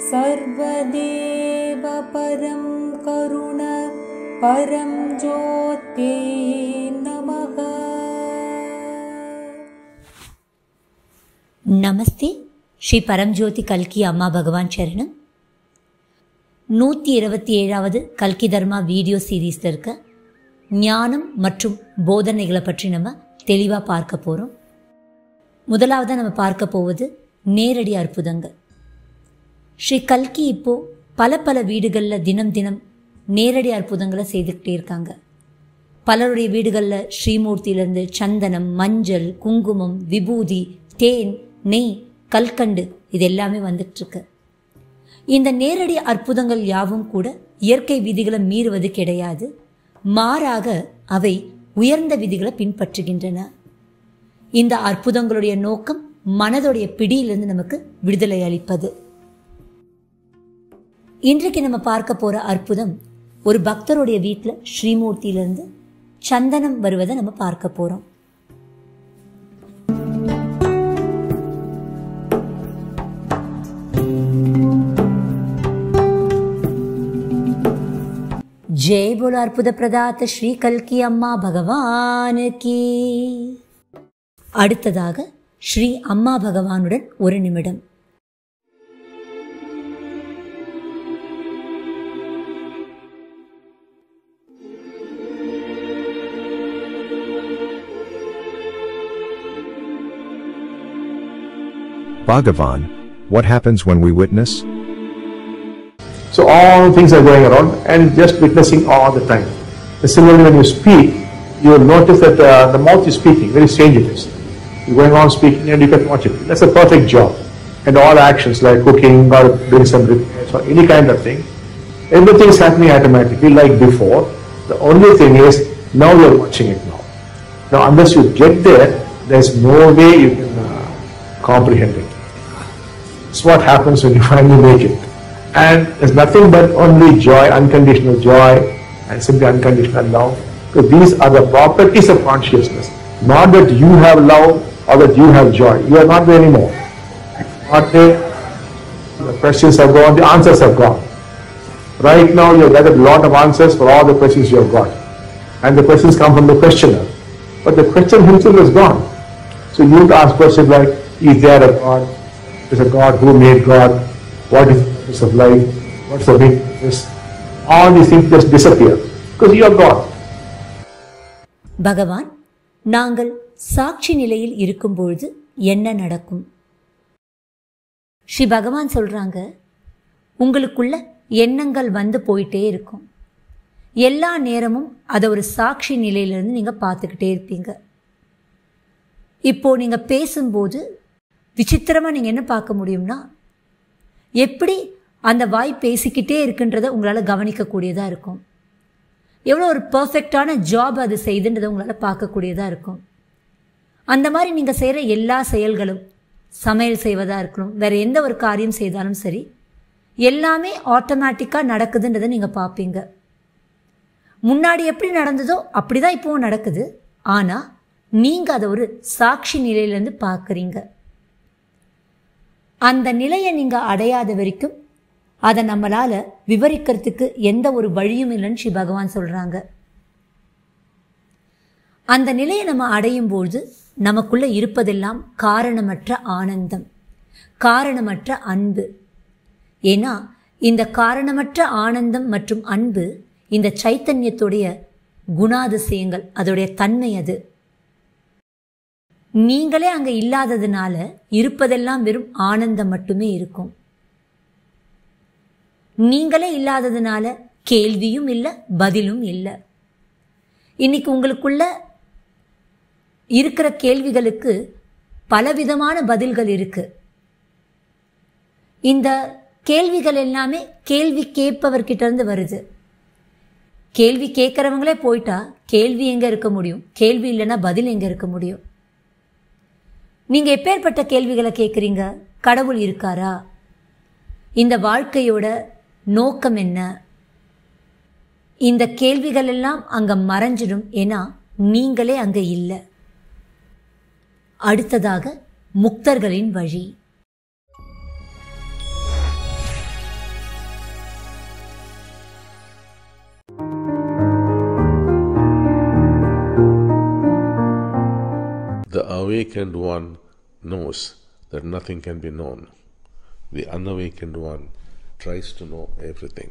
सर्वदेव परं करुण परं ज्योते नमः நமஸ்தே ஸ்ரீ பரம்ஜோதி கல்கி அம்மா பகவான் சரணம் நூற்றி இருபத்தி ஏழாவது கல்கி தர்மா வீடியோ சீரீஸில் இருக்க ஞானம் மற்றும் போதனைகளை பற்றி நம்ம தெளிவாக பார்க்க போகிறோம் முதலாவதாக நம்ம பார்க்க போவது நேரடி அற்புதங்கள் ஸ்ரீ கல்கி இப்போ பல பல வீடுகளில் தினம் தினம் நேரடி அற்புதங்களை செய்துக்கிட்டே இருக்காங்க பலருடைய வீடுகளில் ஸ்ரீமூர்த்தியிலேருந்து சந்தனம் மஞ்சள் குங்குமம் விபூதி தேன் நெய் கல்கண்டு இது எல்லாமே வந்துட்டுருக்கு இந்த நேரடி அற்புதங்கள் யாவும் கூட இயற்கை விதிகளை மீறுவது கிடையாது மாறாக அவை உயர்ந்த விதிகளை பின்பற்றுகின்றன இந்த அற்புதங்களுடைய நோக்கம் மனதுடைய பிடியிலிருந்து நமக்கு விடுதலை அளிப்பது இன்றைக்கு நம்ம பார்க்க போற அற்புதம் ஒரு பக்தருடைய வீட்டில் ஸ்ரீமூர்த்தியிலிருந்து சந்தனம் வருவதை நம்ம பார்க்க போறோம் ஜெய் போல அற்புத பிரதாத்த ஸ்ரீ கல்கி அம்மா பகவானுக்கு அடுத்ததாக ஸ்ரீ அம்மா பகவானுடன் ஒரு நிமிடம் Bhagavan, what happens when we witness? So all things are going around and just witnessing all the time. Similarly, when you speak, you will notice that uh, the mouth is speaking, very strange it is. You're going on speaking and you can watch it. That's a perfect job. And all actions like cooking or doing some repairs or any kind of thing, everything is happening automatically like before. The only thing is now you're watching it now. Now unless you get there, there's no way you can uh, comprehend it. It's what happens when you finally make it. And there's nothing but only joy, unconditional joy, and simply unconditional love. So these are the properties of consciousness. Not that you have love or that you have joy. You are not there anymore. Not there. The questions are gone, the answers are gone. Right now you have gathered a lot of answers for all the questions you have got. And the questions come from the questioner. But the question himself is gone. So you have to ask questions like, is there a God? Is a God who made God? What is the purpose of life? What's the meaning of this? All these things just disappear because you are God. பகவான் நாங்கள் சாட்சி நிலையில் இருக்கும்பொழுது என்ன நடக்கும் ஸ்ரீ பகவான் சொல்றாங்க உங்களுக்குள்ள எண்ணங்கள் வந்து போயிட்டே இருக்கும் எல்லா நேரமும் அதை ஒரு சாட்சி நிலையிலிருந்து நீங்கள் பார்த்துக்கிட்டே இருப்பீங்க இப்போ நீங்கள் பேசும்போது விசித்திரமாக நீங்கள் என்ன பார்க்க முடியும்னா எப்படி அந்த வாய் பேசிக்கிட்டே இருக்குன்றதை உங்களால் கவனிக்கக்கூடியதாக இருக்கும் எவ்வளோ ஒரு பர்ஃபெக்டான ஜாப் அது செய்துன்றதை உங்களால் பார்க்கக்கூடியதாக இருக்கும் அந்த மாதிரி நீங்கள் செய்கிற எல்லா செயல்களும் சமையல் செய்வதாக இருக்கணும் வேறு எந்த ஒரு காரியம் செய்தாலும் சரி எல்லாமே ஆட்டோமேட்டிக்காக நடக்குதுன்றதை நீங்கள் பார்ப்பீங்க முன்னாடி எப்படி நடந்ததோ அப்படி தான் இப்போவும் நடக்குது ஆனால் நீங்கள் அதை ஒரு சாட்சி நிலையிலேருந்து பார்க்குறீங்க அந்த நிலையை நீங்கள் அடையாத வரைக்கும் அதை நம்மளால் விவரிக்கிறதுக்கு எந்த ஒரு வழியும் இல்லைன்னு ஸ்ரீ பகவான் சொல்கிறாங்க அந்த நிலையை நம்ம அடையும் பொழுது நமக்குள்ள இருப்பதெல்லாம் காரணமற்ற ஆனந்தம் காரணமற்ற அன்பு ஏன்னா இந்த காரணமற்ற ஆனந்தம் மற்றும் அன்பு இந்த சைத்தன்யத்துடைய குணாதிசயங்கள் அதோடைய தன்மை அது நீங்களே அங்கே இல்லாததுனால இருப்பதெல்லாம் வெறும் ஆனந்தம் மட்டுமே இருக்கும் நீங்களே இல்லாததுனால கேள்வியும் இல்லை பதிலும் இல்லை இன்னைக்கு உங்களுக்குள்ள இருக்கிற கேள்விகளுக்கு பலவிதமான பதில்கள் இருக்கு இந்த கேள்விகள் எல்லாமே கேள்வி கேட்பவர்கிட்ட இருந்து வருது கேள்வி கேட்குறவங்களே போயிட்டா கேள்வி எங்கே இருக்க முடியும் கேள்வி இல்லைன்னா பதில் எங்கே இருக்க முடியும் நீங்கள் எப்பேற்பட்ட கேள்விகளை கேட்குறீங்க கடவுள் இருக்காரா இந்த வாழ்க்கையோட நோக்கம் என்ன இந்த கேள்விகள் எல்லாம் அங்கே மறைஞ்சிடும் ஏன்னா நீங்களே அங்கே இல்லை அடுத்ததாக முக்தர்களின் வழி awakened one knows that nothing can be known. The unawakened one tries to know everything.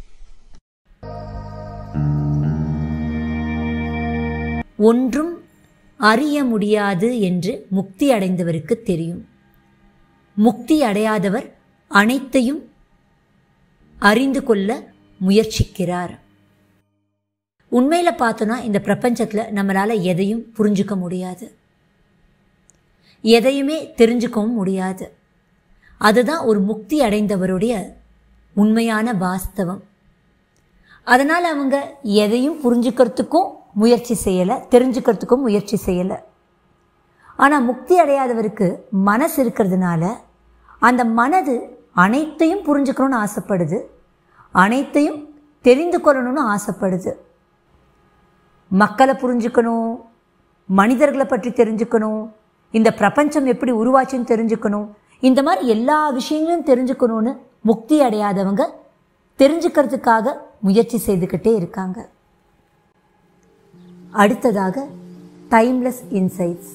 ஒன்றும் அறிய முடியாது என்று முக்தி அடைந்தவருக்கு தெரியும் முக்தி அடையாதவர் அனைத்தையும் அறிந்து கொள்ள முயற்சிக்கிறார் உண்மையில் பார்த்தோன்னா இந்த பிரபஞ்சத்தில் நம்மளால் எதையும் புரிஞ்சுக்க முடியாது எதையுமே தெரிஞ்சுக்கவும் முடியாது அதுதான் ஒரு முக்தி அடைந்தவருடைய உண்மையான வாஸ்தவம் அதனால் அவங்க எதையும் புரிஞ்சுக்கிறதுக்கும் முயற்சி செய்யலை தெரிஞ்சுக்கிறதுக்கும் முயற்சி செய்யலை ஆனால் முக்தி அடையாதவருக்கு மனசு இருக்கிறதுனால அந்த மனது அனைத்தையும் புரிஞ்சுக்கணும்னு ஆசைப்படுது அனைத்தையும் தெரிந்து கொள்ளணும்னு ஆசைப்படுது மக்களை புரிஞ்சுக்கணும் மனிதர்களை பற்றி தெரிஞ்சுக்கணும் இந்த பிரபஞ்சம் எப்படி உருவாச்சுன்னு தெரிஞ்சுக்கணும் இந்த மாதிரி எல்லா விஷயங்களையும் தெரிஞ்சுக்கணும்னு முக்தி அடையாதவங்க தெரிஞ்சுக்கிறதுக்காக முயற்சி செய்துக்கிட்டே இருக்காங்க அடுத்ததாக timeless insights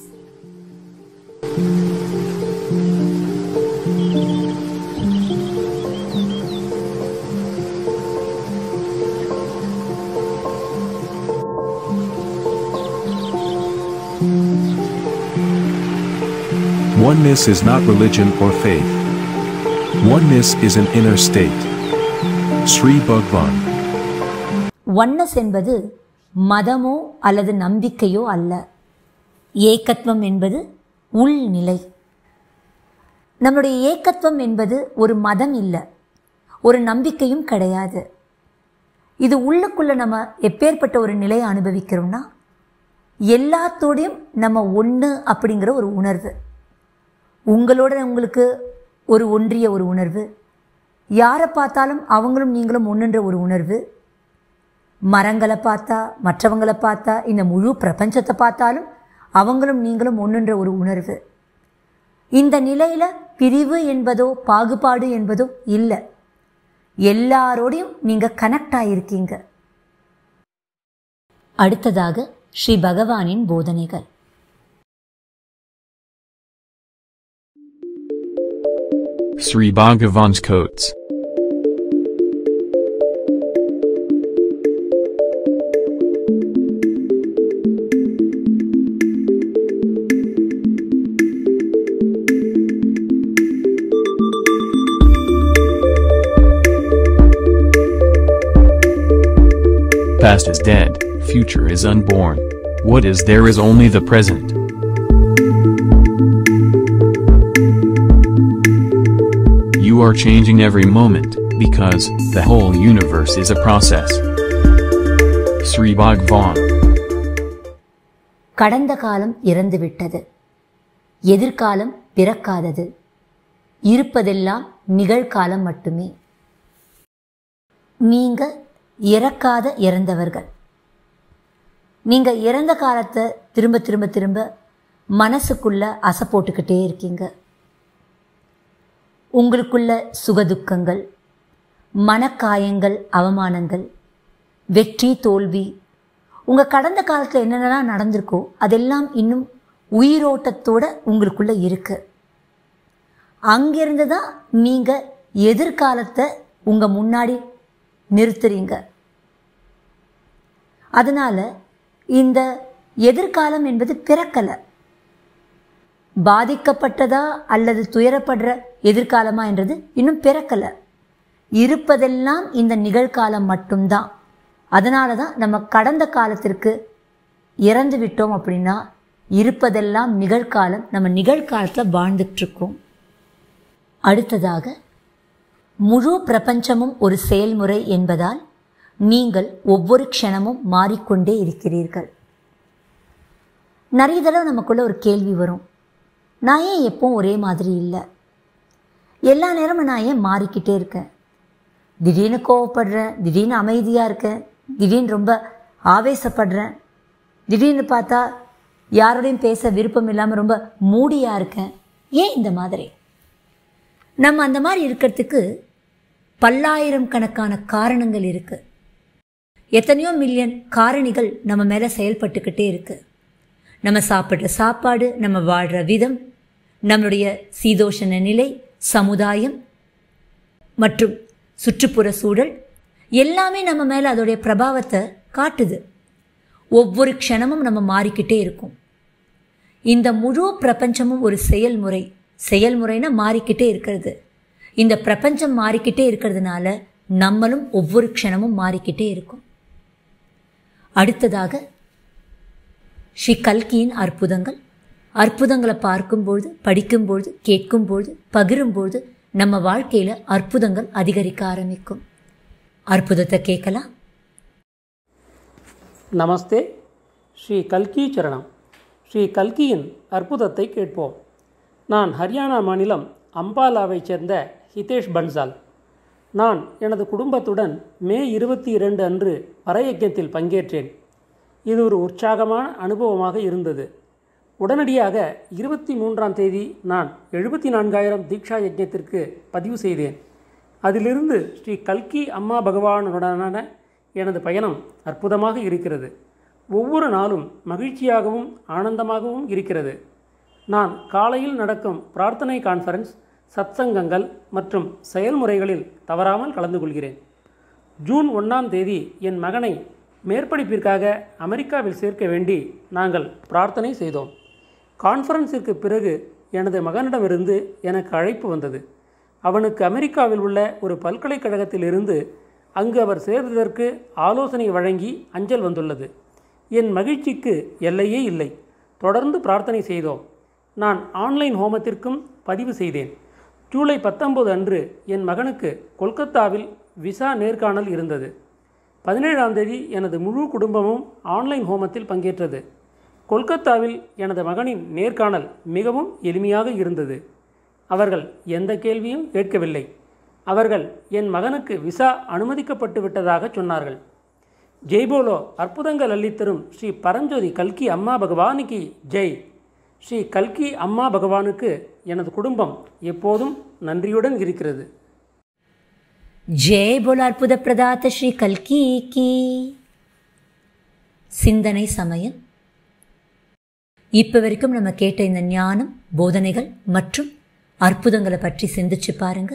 Oneness is not religion or faith. Oneness is an inner state. Sri Bhagwan. Oneness என்பது மதமோ அல்லது நம்பிக்கையோ அல்ல ஏக்கத்துவம் என்பது உள்நிலை நம்முடைய ஏக்கத்துவம் என்பது ஒரு மதம் இல்லை ஒரு நம்பிக்கையும் கிடையாது இது உள்ளுக்குள்ள நம்ம எப்பேற்பட்ட ஒரு நிலையை அனுபவிக்கிறோம்னா எல்லாத்தோடையும் நம்ம ஒன்று அப்படிங்கிற ஒரு உணர்வு உங்களோட உங்களுக்கு ஒரு ஒன்றிய ஒரு உணர்வு யாரை பார்த்தாலும் அவங்களும் நீங்களும் ஒன்றுன்ற ஒரு உணர்வு மரங்களை பார்த்தா மற்றவங்களை பார்த்தா இந்த முழு பிரபஞ்சத்தை பார்த்தாலும் அவங்களும் நீங்களும் ஒன்றுன்ற ஒரு உணர்வு இந்த நிலையில் பிரிவு என்பதோ பாகுபாடு என்பதோ இல்லை எல்லாரோடையும் நீங்கள் கனெக்ட் ஆகியிருக்கீங்க அடுத்ததாக ஸ்ரீ பகவானின் போதனைகள் Sri Bhagavan's quotes. Past is dead, future is unborn. What is there is only the present. You are changing every moment, because the whole universe is a process. Sri Bhagavan. கடந்த காலம் இறந்துவிட்டது எதிர்காலம் பிறக்காதது இருப்பதெல்லாம் நிகழ்காலம் மட்டுமே நீங்க இறக்காத இறந்தவர்கள் நீங்க இறந்த காலத்தை திரும்ப திரும்ப திரும்ப மனசுக்குள்ள அசை போட்டுக்கிட்டே இருக்கீங்க உங்களுக்குள்ள சுகதுக்கங்கள் மனக்காயங்கள் அவமானங்கள் வெற்றி தோல்வி உங்கள் கடந்த காலத்தில் என்னென்னலாம் நடந்திருக்கோ அதெல்லாம் இன்னும் உயிரோட்டத்தோட உங்களுக்குள்ள இருக்கு அங்கிருந்து தான் நீங்கள் எதிர்காலத்தை உங்கள் முன்னாடி நிறுத்துறீங்க அதனால் இந்த எதிர்காலம் என்பது பிறக்கலை பாதிக்கப்பட்டதா அல்லது துயரப்படுற எதிர்காலமா என்றது இன்னும் பிறக்கலை இருப்பதெல்லாம் இந்த நிகழ்காலம் மட்டும்தான் அதனால தான் நம்ம கடந்த காலத்திற்கு இறந்து விட்டோம் அப்படின்னா இருப்பதெல்லாம் நிகழ்காலம் நம்ம நிகழ்காலத்தில் வாழ்ந்துட்டுருக்கோம் அடுத்ததாக முழு பிரபஞ்சமும் ஒரு செயல்முறை என்பதால் நீங்கள் ஒவ்வொரு க்ஷணமும் மாறிக்கொண்டே இருக்கிறீர்கள் நிறைய தடவை நமக்குள்ள ஒரு கேள்வி வரும் நான் ஏன் எப்பவும் ஒரே மாதிரி இல்லை எல்லா நேரமும் நான் ஏன் மாறிக்கிட்டே இருக்கேன் திடீர்னு கோவப்படுறேன் திடீர்னு அமைதியாக இருக்கேன் திடீர்னு ரொம்ப ஆவேசப்படுறேன் திடீர்னு பார்த்தா யாரோடையும் பேச விருப்பம் இல்லாமல் ரொம்ப மூடியாக இருக்கேன் ஏன் இந்த மாதிரி நம்ம அந்த மாதிரி இருக்கிறதுக்கு பல்லாயிரம் கணக்கான காரணங்கள் இருக்குது எத்தனையோ மில்லியன் காரணிகள் நம்ம மேலே செயல்பட்டுக்கிட்டே இருக்குது நம்ம சாப்பிட்ற சாப்பாடு நம்ம வாழ்கிற விதம் நம்மளுடைய சீதோஷண நிலை சமுதாயம் மற்றும் சுற்றுப்புற சூழல் எல்லாமே நம்ம மேலே அதோடைய பிரபாவத்தை காட்டுது ஒவ்வொரு க்ஷணமும் நம்ம மாறிக்கிட்டே இருக்கும் இந்த முழு பிரபஞ்சமும் ஒரு செயல்முறை செயல்முறைனா மாறிக்கிட்டே இருக்கிறது இந்த பிரபஞ்சம் மாறிக்கிட்டே இருக்கிறதுனால நம்மளும் ஒவ்வொரு க்ஷணமும் மாறிக்கிட்டே இருக்கும் அடுத்ததாக ஸ்ரீ கல்கியின் அற்புதங்கள் அற்புதங்களை பார்க்கும்பொழுது படிக்கும்பொழுது கேட்கும்பொழுது பகிரும்பொழுது நம்ம வாழ்க்கையில் அற்புதங்கள் அதிகரிக்க ஆரம்பிக்கும் அற்புதத்தை கேட்கலாம் நமஸ்தே ஸ்ரீ கல்கி சரணம் ஸ்ரீ கல்கியின் அற்புதத்தை கேட்போம் நான் ஹரியானா மாநிலம் அம்பாலாவைச் சேர்ந்த ஹிதேஷ் பன்சால் நான் எனது குடும்பத்துடன் மே இருபத்தி இரண்டு அன்று பறையஜ்ஞத்தில் பங்கேற்றேன் இது ஒரு உற்சாகமான அனுபவமாக இருந்தது உடனடியாக இருபத்தி மூன்றாம் தேதி நான் எழுபத்தி நான்காயிரம் தீக்ஷா யஜ்ஞத்திற்கு பதிவு செய்தேன் அதிலிருந்து ஸ்ரீ கல்கி அம்மா பகவானுடனான எனது பயணம் அற்புதமாக இருக்கிறது ஒவ்வொரு நாளும் மகிழ்ச்சியாகவும் ஆனந்தமாகவும் இருக்கிறது நான் காலையில் நடக்கும் பிரார்த்தனை கான்ஃபரன்ஸ் சத்சங்கங்கள் மற்றும் செயல்முறைகளில் தவறாமல் கலந்து கொள்கிறேன் ஜூன் ஒன்றாம் தேதி என் மகனை மேற்படிப்பிற்காக அமெரிக்காவில் சேர்க்க வேண்டி நாங்கள் பிரார்த்தனை செய்தோம் கான்ஃபரன்ஸிற்கு பிறகு எனது மகனிடமிருந்து எனக்கு அழைப்பு வந்தது அவனுக்கு அமெரிக்காவில் உள்ள ஒரு பல்கலைக்கழகத்திலிருந்து அங்கு அவர் சேர்வதற்கு ஆலோசனை வழங்கி அஞ்சல் வந்துள்ளது என் மகிழ்ச்சிக்கு எல்லையே இல்லை தொடர்ந்து பிரார்த்தனை செய்தோம் நான் ஆன்லைன் ஹோமத்திற்கும் பதிவு செய்தேன் ஜூலை பத்தொன்பது அன்று என் மகனுக்கு கொல்கத்தாவில் விசா நேர்காணல் இருந்தது பதினேழாம் தேதி எனது முழு குடும்பமும் ஆன்லைன் ஹோமத்தில் பங்கேற்றது கொல்கத்தாவில் எனது மகனின் நேர்காணல் மிகவும் எளிமையாக இருந்தது அவர்கள் எந்த கேள்வியும் கேட்கவில்லை அவர்கள் என் மகனுக்கு விசா அனுமதிக்கப்பட்டு விட்டதாக சொன்னார்கள் ஜெய்போலோ அற்புதங்கள் அள்ளித்தரும் ஸ்ரீ பரஞ்சோதி கல்கி அம்மா பகவானுக்கு ஜெய் ஸ்ரீ கல்கி அம்மா பகவானுக்கு எனது குடும்பம் எப்போதும் நன்றியுடன் இருக்கிறது ஜெய் போல அற்புத பிரதாத்த ஸ்ரீ கல்கி கி சிந்தனை சமயம் இப்போ வரைக்கும் நம்ம கேட்ட இந்த ஞானம் போதனைகள் மற்றும் அற்புதங்களை பற்றி சிந்திச்சு பாருங்க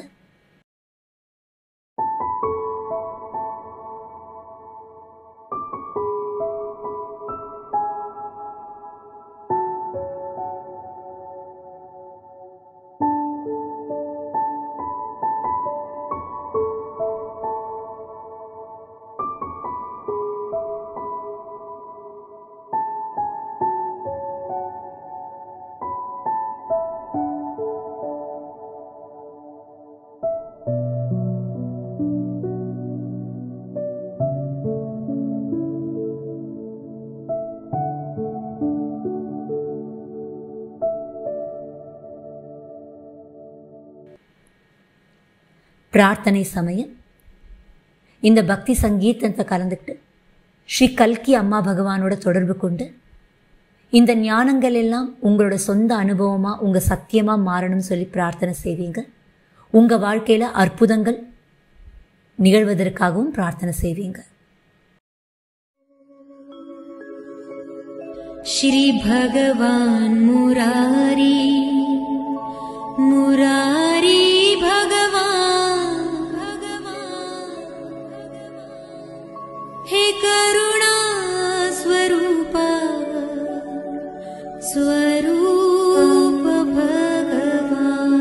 பிரார்த்தனை சமயம் இந்த பக்தி சங்கீதத்தை கலந்துக்கிட்டு ஸ்ரீ கல்கி அம்மா பகவானோட தொடர்பு கொண்டு இந்த ஞானங்கள் எல்லாம் உங்களோட சொந்த அனுபவமாக உங்கள் சத்தியமாக மாறணும்னு சொல்லி பிரார்த்தனை செய்வீங்க உங்கள் வாழ்க்கையில் அற்புதங்கள் நிகழ்வதற்காகவும் பிரார்த்தனை செய்வீங்க श्रीभगवान् मुरारी मुरारी भगवान् हे करुणा स्वरूप स्वरूप भगवान्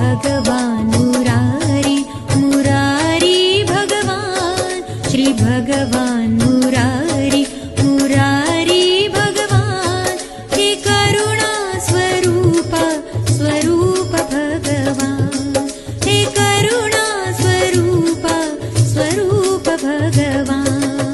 भगवान् मुरारी मुरारी भगवान् श्री भगवान् मुरारी मुरारी भगवान् हे करुणा स्वरूप स्वरूप भगवान् हे करुणा स्वरूप स्वरूप भगवान्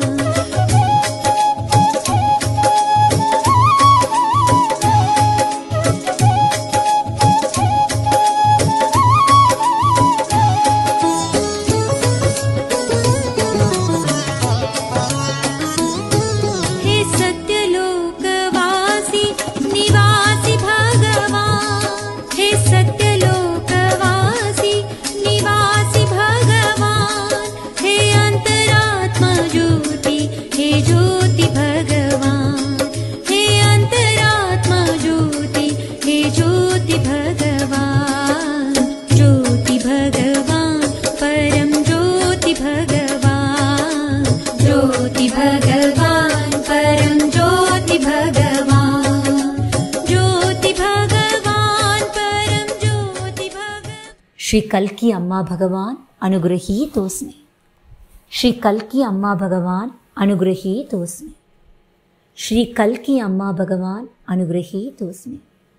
हे सत्यलोकवासी निवासि भगवान् हे सत्यलोकवासी निवासि भगवान् हे अन्तरात्मा ज्योति हे ज्योति भगवान् हे अन्तरात्मा ज्योति हे ज्योति भगवान् ज्योति भगवान् परं ज्योति भगवान् ज्योति भगवान् परं ज्योति भगवान् ज्योति भगवान् परं ज्योति भगवान् ಶ್ರೀ ಕಲ್ಕಿ ಅಮ್ಮ ಭಗವಾನ್ ಅನುಗ್ರಹೀತೋಸ್ಮಿ ಶ್ರೀ ಕಲ್ಕಿ ಅಮ್ಮ ಭಗವಾನ್ ಅನುಗ್ರಹೀತೋಸ್ಮಿ ಶ್ರೀ ಕಲ್ಕಿ ಅಮ್ಮ ಭಗವಾನ್ அனுகிரகீதோஸ்மி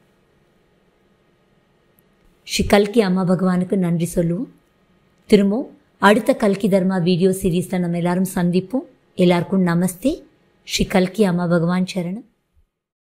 ஸ்ரீ கல்கி அம்மா பகவானுக்கு நன்றி சொல்லுவோம் திரும்பவும் அடுத்த கல்கி தர்மா வீடியோ சீரீஸில் நம்ம எல்லாரும் சந்திப்போம் எல்லாருக்கும் நமஸ்தே ஸ்ரீ கல்கி அம்மா பகவான் சரணம்